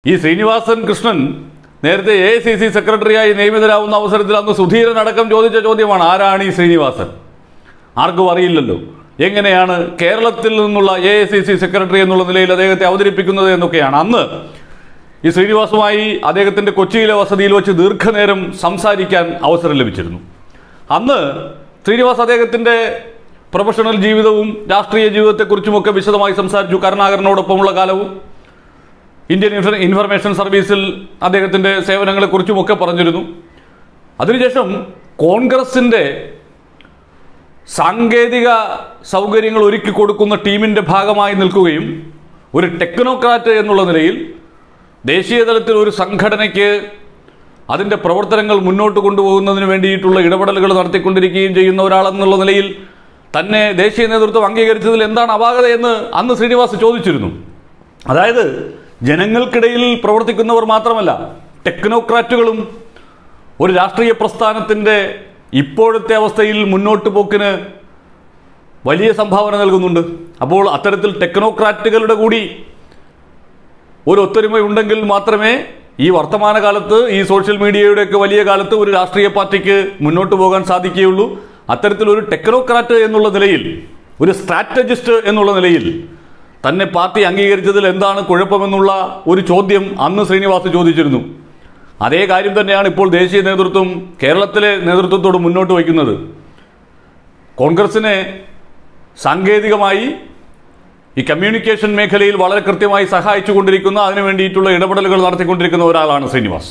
ഈ ശ്രീനിവാസൻ കൃഷ്ണൻ നേരത്തെ A I C C സെക്രട്ടറിയായി നിയമിതരാകുന്ന അവസരത്തിൽ അന്ന് സുധീരൻ അടക്കം ചോദിച്ച ചോദ്യമാണ് ആരാണ് ഈ ശ്രീനിവാസൻ ആർക്കും അറിയില്ലല്ലോ എങ്ങനെയാണ് കേരളത്തിൽ നിന്നുള്ള A I C C secretary എന്നുള്ള നിലയിൽ അദ്ദേഹത്തെ അവതരിപ്പിക്കുന്നത് എന്നൊക്കെയാണ് അന്ന് ഈ ശ്രീനിവാസുമായി അദ്ദേഹത്തിൻ്റെ കൊച്ചിയിലെ വസതിയിൽ വെച്ച് ദീർഘനേരം സംസാരിക്കാൻ അവസരം ലഭിച്ചിരുന്നു അന്ന് ശ്രീനിവാസ് അദ്ദേഹത്തിൻ്റെ പ്രൊഫഷണൽ ജീവിതവും രാഷ്ട്രീയ ജീവിതത്തെക്കുറിച്ചുമൊക്കെ വിശദമായി സംസാരിച്ചു കരുണാകരനോടൊപ്പമുള്ള കാലവും ഇന്ത്യൻ ഇൻഫ- ഇൻഫർമേഷൻ സർവീസിൽ അദ്ദേഹത്തിൻ്റെ സേവനങ്ങളെക്കുറിച്ചുമൊക്കെ പറഞ്ഞിരുന്നു അതിനുശേഷം കോൺഗ്രസിൻ്റെ സാങ്കേതിക സൗകര്യങ്ങൾ ഒരുക്കി കൊടുക്കുന്ന ടീമിൻ്റെ ഭാഗമായി നിൽക്കുകയും ഒരു ടെക്നോക്രാറ്റ് എന്നുള്ള നിലയിൽ ദേശീയ തലത്തിൽ ഒരു സംഘടനയ്ക്ക് അതിൻ്റെ പ്രവർത്തനങ്ങൾ മുന്നോട്ട് കൊണ്ടുപോകുന്നതിന് വേണ്ടിയിട്ടുള്ള ഇടപെടലുകൾ നടത്തിക്കൊണ്ടിരിക്കുകയും ചെയ്യുന്ന ഒരാളെന്നുള്ള നിലയിൽ തന്നെ ദേശീയ നേതൃത്വം അംഗീകരിച്ചതിൽ എന്താണ് അപാകതയെന്ന് അന്ന് ശ്രീനിവാസ് ചോദിച്ചിരുന്നു അതായത് ജനങ്ങൾക്കിടയിൽ പ്രവർത്തിക്കുന്നവർ മാത്രമല്ല ടെക്നോക്രാറ്റുകളും ഒരു രാഷ്ട്രീയ പ്രസ്ഥാനത്തിൻ്റെ ഇപ്പോഴത്തെ അവസ്ഥയിൽ മുന്നോട്ട് പോക്കിന് വലിയ സംഭാവന നൽകുന്നുണ്ട് അപ്പോൾ അത്തരത്തിൽ ടെക്നോക്രാറ്റുകളുടെ കൂടി ഒരു ഒത്തൊരുമ ഉണ്ടെങ്കിൽ മാത്രമേ ഈ വർത്തമാനകാലത്ത് ഈ സോഷ്യൽ മീഡിയയുടെയൊക്കെ വലിയ കാലത്ത് ഒരു രാഷ്ട്രീയ പാർട്ടിക്ക് മുന്നോട്ട് പോകാൻ സാധിക്കുകയുള്ളൂ അത്തരത്തിലൊരു ടെക്നോക്രാറ്റ് എന്നുള്ള നിലയിൽ ഒരു സ്ട്രാറ്റജിസ്റ്റ് എന്നുള്ള നിലയിൽ തന്നെ പാർട്ടി അംഗീകരിച്ചതിൽ എന്താണ് കുഴപ്പമെന്നുള്ള ഒരു ചോദ്യം അന്ന് ശ്രീനിവാസ് ചോദിച്ചിരുന്നു അതേ കാര്യം തന്നെയാണ് ഇപ്പോൾ ദേശീയ നേതൃത്വം കേരളത്തിലെ നേതൃത്വത്തോട് മുന്നോട്ട് വയ്ക്കുന്നത് കോൺഗ്രസിനെ സാങ്കേതികമായി ഈ കമ്മ്യൂണിക്കേഷൻ മേഖലയിൽ വളരെ കൃത്യമായി സഹായിച്ചു കൊണ്ടിരിക്കുന്ന അതിനു വേണ്ടിയിട്ടുള്ള ഇടപെടലുകൾ നടത്തിക്കൊണ്ടിരിക്കുന്ന ഒരാളാണ് ശ്രീനിവാസ്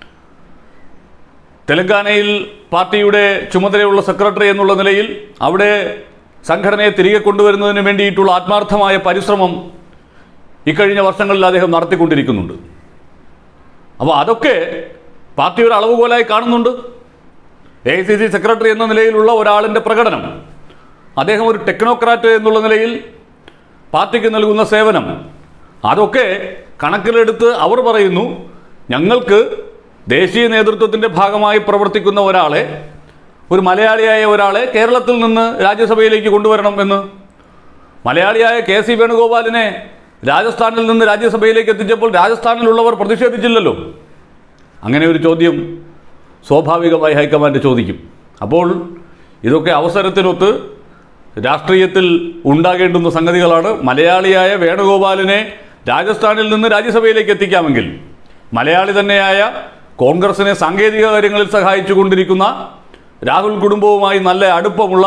തെലങ്കാനയിൽ പാർട്ടിയുടെ ചുമതലയുള്ള സെക്രട്ടറി എന്നുള്ള നിലയിൽ അവിടെ സംഘടനയെ തിരികെ കൊണ്ടുവരുന്നതിന് വേണ്ടിയിട്ടുള്ള ആത്മാർത്ഥമായ പരിശ്രമം ഇക്കഴിഞ്ഞ വർഷങ്ങളിൽ അദ്ദേഹം നടത്തിക്കൊണ്ടിരിക്കുന്നുണ്ട് അപ്പോൾ അതൊക്കെ പാർട്ടി ഒരു അളവുകോലായി കാണുന്നുണ്ട് A I C C secretary എന്ന നിലയിലുള്ള ഒരാളിൻ്റെ പ്രകടനം അദ്ദേഹം ഒരു ടെക്നോക്രാറ്റ് എന്നുള്ള നിലയിൽ പാർട്ടിക്ക് നൽകുന്ന സേവനം അതൊക്കെ കണക്കിലെടുത്ത് അവർ പറയുന്നു ഞങ്ങൾക്ക് ദേശീയ നേതൃത്വത്തിൻ്റെ ഭാഗമായി പ്രവർത്തിക്കുന്ന ഒരാളെ ഒരു മലയാളിയായ ഒരാളെ കേരളത്തിൽ നിന്ന് രാജ്യസഭയിലേക്ക് കൊണ്ടുവരണം എന്ന് മലയാളിയായ കെ സി വേണുഗോപാലിനെ രാജസ്ഥാനിൽ നിന്ന് രാജ്യസഭയിലേക്ക് എത്തിച്ചപ്പോൾ രാജസ്ഥാനിലുള്ളവർ പ്രതിഷേധിച്ചില്ലല്ലോ അങ്ങനെ ഒരു ചോദ്യം സ്വാഭാവികമായി ഹൈക്കമാൻഡ് ചോദിക്കും അപ്പോൾ ഇതൊക്കെ അവസരത്തിനൊത്ത് രാഷ്ട്രീയത്തിൽ ഉണ്ടാകേണ്ടുന്ന സംഗതികളാണ് മലയാളിയായ വേണുഗോപാലിനെ രാജസ്ഥാനിൽ നിന്ന് രാജ്യസഭയിലേക്ക് എത്തിക്കാമെങ്കിൽ മലയാളി തന്നെയായ കോൺഗ്രസിനെ സാങ്കേതിക കാര്യങ്ങളിൽ സഹായിച്ചു കൊണ്ടിരിക്കുന്ന രാഹുൽ കുടുംബവുമായി നല്ല അടുപ്പമുള്ള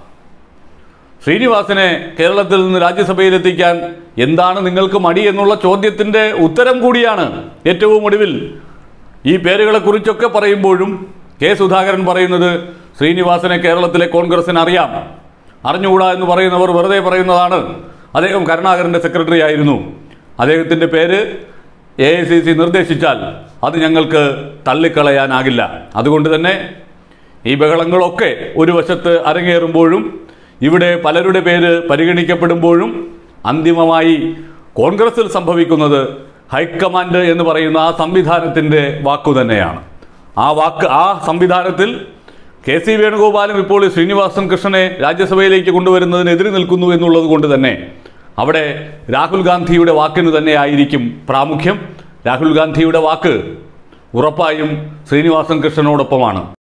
ശ്രീനിവാസനെ കേരളത്തിൽ നിന്ന് രാജ്യസഭയിലെത്തിക്കാൻ എന്താണ് നിങ്ങൾക്ക് മടി എന്നുള്ള ചോദ്യത്തിൻ്റെ ഉത്തരം കൂടിയാണ് ഏറ്റവും ഒടുവിൽ ഈ പേരുകളെക്കുറിച്ചൊക്കെ പറയുമ്പോഴും കെ സുധാകരൻ പറയുന്നത് ശ്രീനിവാസനെ കേരളത്തിലെ കോൺഗ്രസിന് അറിയാം അറിഞ്ഞുകൂടാ എന്ന് പറയുന്നവർ വെറുതെ പറയുന്നതാണ് അദ്ദേഹം കരുണാകരൻ്റെ സെക്രട്ടറി ആയിരുന്നു അദ്ദേഹത്തിൻ്റെ പേര് എ ഐ സി സി നിർദ്ദേശിച്ചാൽ അത് ഞങ്ങൾക്ക് തള്ളിക്കളയാനാകില്ല അതുകൊണ്ട് തന്നെ ഈ ബഹളങ്ങളൊക്കെ ഒരു വശത്ത് അരങ്ങേറുമ്പോഴും ഇവിടെ പലരുടെ പേര് പരിഗണിക്കപ്പെടുമ്പോഴും അന്തിമമായി കോൺഗ്രസിൽ സംഭവിക്കുന്നത് ഹൈക്കമാൻഡ് എന്ന് പറയുന്ന ആ സംവിധാനത്തിൻ്റെ വാക്കു തന്നെയാണ് ആ വാക്ക് ആ സംവിധാനത്തിൽ കെ സി വേണുഗോപാലും ഇപ്പോൾ ഈ ശ്രീനിവാസൻ കൃഷ്ണനെ രാജ്യസഭയിലേക്ക് കൊണ്ടുവരുന്നതിന് എതിര് നിൽക്കുന്നു എന്നുള്ളത് കൊണ്ട് തന്നെ അവിടെ രാഹുൽ ഗാന്ധിയുടെ വാക്കിന് തന്നെ ആയിരിക്കും പ്രാമുഖ്യം രാഹുൽ ഗാന്ധിയുടെ വാക്ക് ഉറപ്പായും ശ്രീനിവാസൻ കൃഷ്ണനോടൊപ്പമാണ്